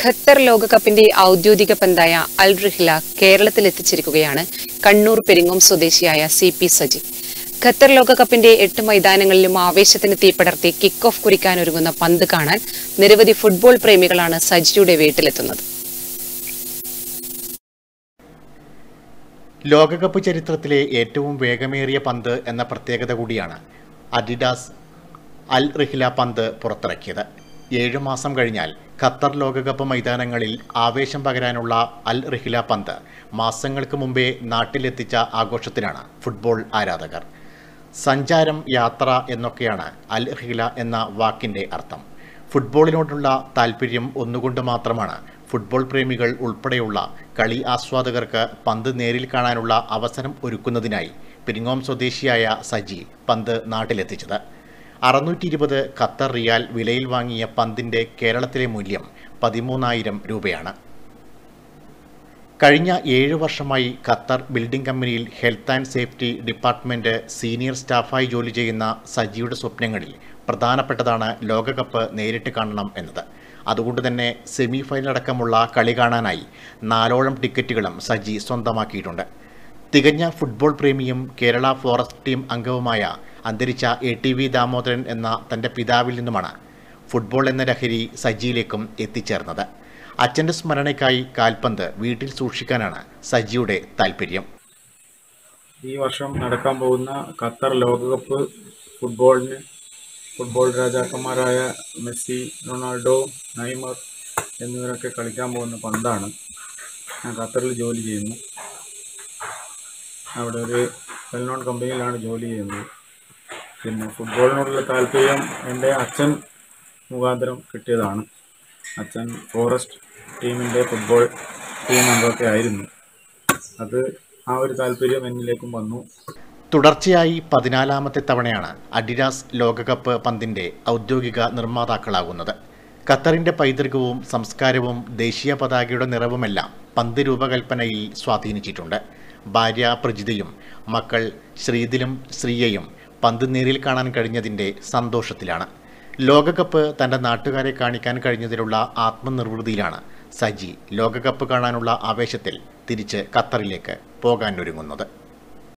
Qatar ലോകകപ്പിന്റെ ഔദ്യോഗിക പന്തായ അൽ റിഹ്ല കേരളത്തിൽ എത്തിച്ചിരിക്കുകയാണ് കണ്ണൂർ പെരിങ്ങോം സ്വദേശിയായ സി പി സജി ഖത്തർ ലോകകപ്പിന്റെ എട്ട് മൈതാനങ്ങളിലും ആവേശത്തിന് തീപ്പടർത്തി കിക്ക് ഓഫ് കുറിക്കാനൊരുങ്ങുന്ന പന്ത് കാണാൻ നിരവധി ഫുട്ബോൾ പ്രേമികളാണ് സജിയുടെ വീട്ടിലെത്തുന്നത് ലോകകപ്പ് ചരിത്രത്തിലെ ഏറ്റവും വേഗമേറിയ പന്ത് എന്ന പ്രത്യേകത കൂടിയാണ് അഡിഡാസ് അൽ റിഹില പന്ത് പുറത്തിറക്കിയത് ഏഴു മാസം കഴിഞ്ഞാൽ ഖത്തർ ലോകകപ്പ് മൈതാനങ്ങളിൽ ആവേശം പകരാനുള്ള അൽ റിഹില പന്ത് മാസങ്ങൾക്ക് മുമ്പേ നാട്ടിലെത്തിച്ച ആഘോഷത്തിലാണ് ഫുട്ബോൾ ആരാധകർ സഞ്ചാരം യാത്ര എന്നൊക്കെയാണ് അൽ റിഹില എന്ന വാക്കിൻ്റെ അർത്ഥം ഫുട്ബോളിനോടുള്ള താല്പര്യം ഒന്നുകൊണ്ട് മാത്രമാണ് ഫുട്ബോൾ പ്രേമികൾ ഉൾപ്പെടെയുള്ള കളി ആസ്വാദകർക്ക് പന്ത് നേരിൽ കാണാനുള്ള അവസരം ഒരുക്കുന്നതിനായി പെരിങ്ങോം സ്വദേശിയായ സജി പന്ത് നാട്ടിലെത്തിച്ചത് അറുന്നൂറ്റി ഇരുപത് ഖത്തർ റിയാൽ വിലയിൽ വാങ്ങിയ പന്തിൻ്റെ കേരളത്തിലെ മൂല്യം പതിമൂന്നായിരം രൂപയാണ് കഴിഞ്ഞ ഏഴ് വർഷമായി ഖത്തർ ബിൽഡിംഗ് കമ്പനിയിൽ health and safety department senior സ്റ്റാഫായി ജോലി ചെയ്യുന്ന സജിയുടെ സ്വപ്നങ്ങളിൽ പ്രധാനപ്പെട്ടതാണ് ലോകകപ്പ് നേരിട്ട് കാണണം എന്നത് അതുകൊണ്ട് തന്നെ സെമി ഫൈനൽ അടക്കമുള്ള കളി കാണാനായി നാലോളം ടിക്കറ്റുകളും സജി സ്വന്തമാക്കിയിട്ടുണ്ട് തികഞ്ഞ ഫുട്ബോൾ പ്രേമിയും കേരള ഫോറസ്റ്റ് ടീം അംഗവുമായ അന്തരിച്ച എ ടി വി ദാമോദരൻ എന്ന തൻ്റെ പിതാവിൽ നിന്നുമാണ് ഫുട്ബോൾ എന്ന ലഹരി സജിയിലേക്കും എത്തിച്ചേർന്നത് അച്ഛൻ്റെ സ്മരണയ്ക്കായി കാൽപന്ത് വീട്ടിൽ സൂക്ഷിക്കാനാണ് സജിയുടെ താല്പര്യം ഈ വർഷം നടക്കാൻ പോകുന്ന ഖത്തർ ലോകകപ്പ് ഫുട്ബോളിന് ഫുട്ബോൾ രാജാക്കന്മാരായ മെസ്സി റൊണാൾഡോ നൈമർ എന്നിവരൊക്കെ കളിക്കാൻ പോകുന്ന പന്താണ് ഞാൻ ഖത്തറിൽ ജോലി ചെയ്യുന്നു അവിടെ ഒരു വെൽ നോൺ കമ്പനിയിലാണ് ജോലി ചെയ്യുന്നത് പിന്നെ ഫുട്ബോളിനോടുള്ള താല്പര്യം എൻ്റെ അച്ഛൻ മുഖാന്തരം കിട്ടിയതാണ് അച്ഛൻ ഫോറസ്റ്റ് ടീമിൻ്റെ ഫുട്ബോൾ ടീം അംഗമൊക്കെ ആയിരുന്നു അത് ആ ഒരു താല്പര്യം എന്നിലേക്കും വന്നു തുടർച്ചയായി പതിനാലാമത്തെ തവണയാണ് അഡിഡാസ് ലോകകപ്പ് പന്തിൻ്റെ ഔദ്യോഗിക നിർമ്മാതാക്കളാകുന്നത് ഖത്തറിൻ്റെ പൈതൃകവും സംസ്കാരവും ദേശീയ പതാകയുടെ നിറവുമെല്ലാം പന്ത് രൂപകൽപ്പനയിൽ സ്വാധീനിച്ചിട്ടുണ്ട് ഭാര്യ പ്രജിതയും മക്കൾ ശ്രീതിലും ശ്രീയയും പന്ത് നേരിൽ കാണാൻ കഴിഞ്ഞതിൻ്റെ സന്തോഷത്തിലാണ് ലോകകപ്പ് തൻ്റെ നാട്ടുകാരെ കാണിക്കാൻ കഴിഞ്ഞതിലുള്ള ആത്മനിർവൃതിയിലാണ് സജി ലോകകപ്പ് കാണാനുള്ള ആവേശത്തിൽ തിരിച്ച് ഖത്തറിലേക്ക് പോകാനൊരുങ്ങുന്നത്